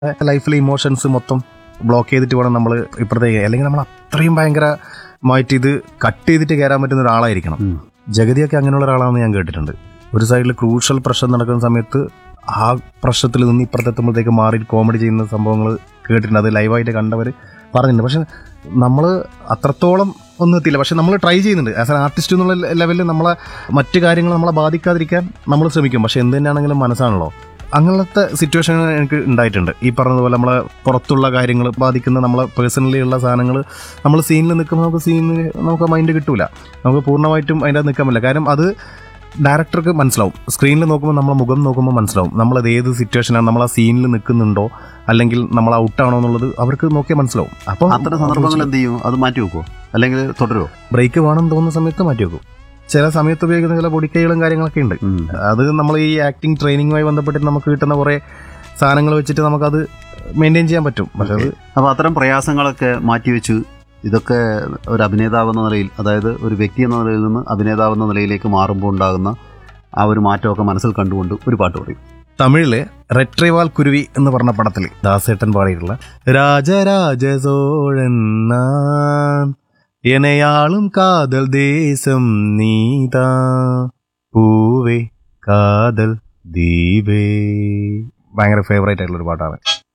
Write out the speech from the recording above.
ലൈഫിലെ ഇമോഷൻസ് മൊത്തം ബ്ലോക്ക് ചെയ്തിട്ട് വേണം നമ്മൾ ഇപ്പുറത്തേക്ക് അല്ലെങ്കിൽ നമ്മൾ അത്രയും ഭയങ്കരമായിട്ട് ഇത് കട്ട് ചെയ്തിട്ട് കയറാൻ പറ്റുന്ന ഒരാളായിരിക്കണം ഉം. ജഗതിയൊക്കെ അങ്ങനെയുള്ള ഒരാളാണെന്ന് ഞാൻ കേട്ടിട്ടുണ്ട് ഒരു സൈഡിൽ ക്രൂഷ്യൽ പ്രശ്നം നടക്കുന്ന സമയത്ത് ആ പ്രശ്നത്തിൽ നിന്ന് ഇപ്പുറത്തെത്തുമ്പോഴത്തേക്ക് മാറി കോമഡി ചെയ്യുന്ന സംഭവങ്ങൾ കേട്ടിട്ടുണ്ട് അത് ലൈവായിട്ട് കണ്ടവർ പറഞ്ഞിട്ടുണ്ട് പക്ഷെ നമ്മൾ അത്രത്തോളം ഒന്നും എത്തിയില്ല പക്ഷെ നമ്മൾ ട്രൈ ചെയ്യുന്നുണ്ട് ആസ് എൻ ആർട്ടിസ്റ്റ് എന്നുള്ള ലെവലിൽ നമ്മളെ മറ്റു കാര്യങ്ങൾ നമ്മളെ ബാധിക്കാതിരിക്കാൻ നമ്മൾ ശ്രമിക്കും പക്ഷെ എന്ത് തന്നെയാണെങ്കിലും മനസ്സാണല്ലോ അങ്ങനത്തെ സിറ്റുവേഷൻ എനിക്ക് ഉണ്ടായിട്ടുണ്ട് ഈ പറഞ്ഞതുപോലെ നമ്മളെ പുറത്തുള്ള കാര്യങ്ങൾ ബാധിക്കുന്ന നമ്മളെ പേഴ്സണലി ഉള്ള സാധനങ്ങൾ നമ്മൾ സീനിൽ നിൽക്കുമ്പോൾ നമുക്ക് സീനിൽ നമുക്ക് മൈൻഡ് കിട്ടൂല നമുക്ക് പൂർണ്ണമായിട്ടും അതിൻ്റെ നിൽക്കാൻ പറ്റില്ല കാരണം അത് ഡയറക്ടർക്ക് മനസ്സിലാവും സ്ക്രീനിൽ നോക്കുമ്പോൾ നമ്മളെ മുഖം നോക്കുമ്പോൾ മനസ്സിലാവും നമ്മളത് ഏത് സിറ്റുവേഷനാണ് നമ്മൾ ആ സീനിൽ നിൽക്കുന്നുണ്ടോ അല്ലെങ്കിൽ നമ്മൾ ഔട്ടാണോ എന്നുള്ളത് അവർക്ക് നോക്കിയാൽ മനസ്സിലാവും അപ്പോൾ അത്തരം സന്ദർഭങ്ങൾ എന്ത് ചെയ്യും അത് മാറ്റി വെക്കുമോ അല്ലെങ്കിൽ തുടരുമോ ബ്രേക്ക് വേണം തോന്നുന്ന സമയത്ത് മാറ്റി വെക്കും ചില സമയത്ത് ഉപയോഗിക്കുന്ന ചില പൊടിക്കൈകളും കാര്യങ്ങളൊക്കെ ഉണ്ട് ഉം. അത് നമ്മൾ ഈ ആക്ടിങ് ട്രെയിനിങ്ങുമായി ബന്ധപ്പെട്ടിട്ട് നമുക്ക് കിട്ടുന്ന കുറേ സാധനങ്ങൾ വെച്ചിട്ട് നമുക്കത് മെയിൻറ്റെയിൻ ചെയ്യാൻ പറ്റും പക്ഷെ അത് അപ്പോൾ അത്തരം പ്രയാസങ്ങളൊക്കെ മാറ്റിവെച്ച് ഇതൊക്കെ ഒരു അഭിനേതാവ് എന്ന നിലയിൽ അതായത് ഒരു വ്യക്തി എന്ന നിലയിൽ നിന്ന് അഭിനേതാവ് എന്ന നിലയിലേക്ക് മാറുമ്പോൾ ഉണ്ടാകുന്ന ആ ഒരു മാറ്റമൊക്കെ മനസ്സിൽ കണ്ടുകൊണ്ട് ഒരു പാട്ട് പറയും തമിഴില് റെട്രിവാൽ കുരുവി എന്ന് പറഞ്ഞ പടത്തിൽ ദാസേട്ടൻ പാടിയിട്ടുള്ള രാജരാജ സോഴൻ നാൻ എനയാളും കാതൽ ദേശം നീതാ പൂവേ കാതൽ ദീപേ ഭയങ്കര ഫേവറേറ്റ് ആയിട്ടുള്ള ഒരു പാട്ടാണ്